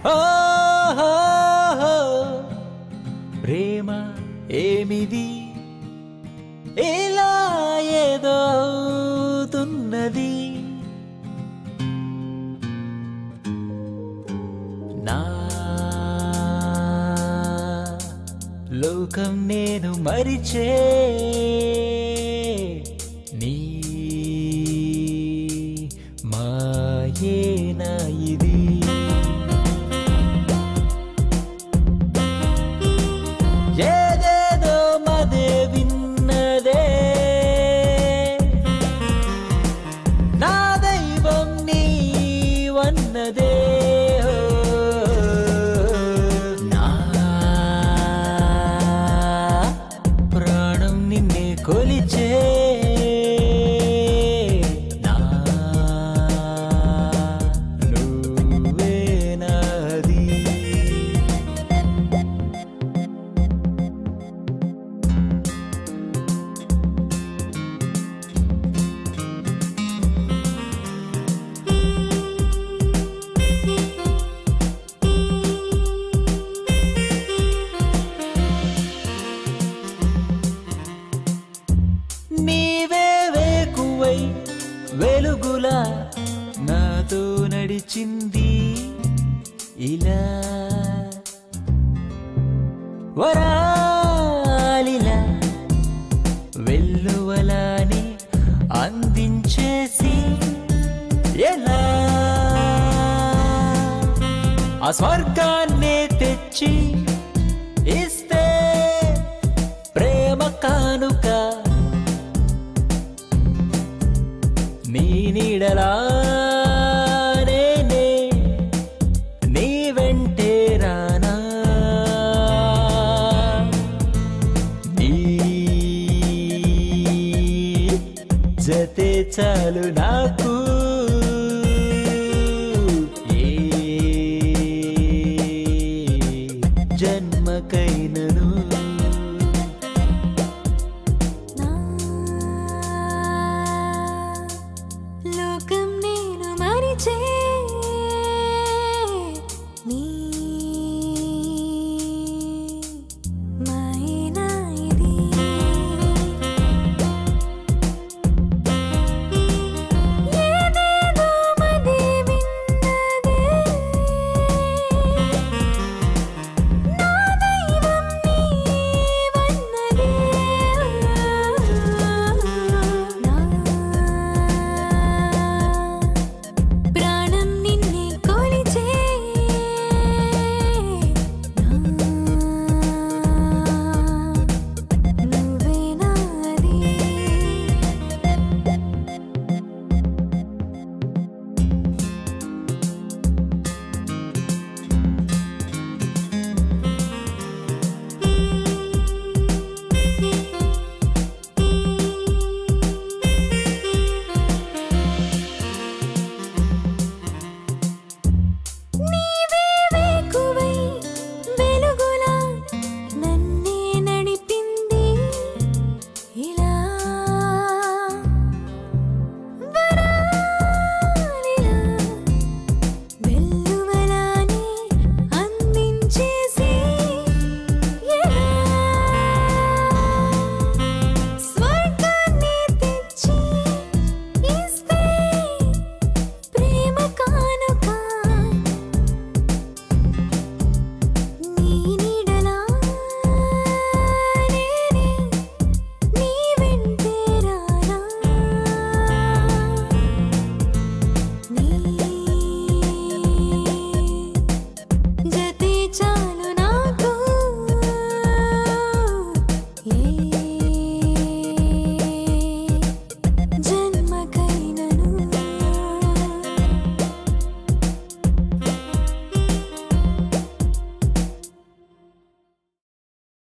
ఓహో ప్రేమ ఏమిది ఇలా ఏదో అవుతున్నది నా లోకం నేను మరిచే నీ మాయేనా ఇది ఏదేదో మదే విన్నదే నా దైవం నీవన్నదే నా ప్రాణం నిన్నే కొలిచే నా నువ్వే నాది నీవే వేకువై వెలుగులా నాతో నడిచింది ఇలా వరాలిలా వెల్లువలాని అందించేసి ఎలా ఆ స్వర్గాన్నే తెచ్చి ఇస్తే ప్రేమ కానుక నీ నీడలా నేనే నీ వెంటే రానా నీ జతే చాలు నాకు ఏ జన్మకైనను నా లోకం నేను మరిచే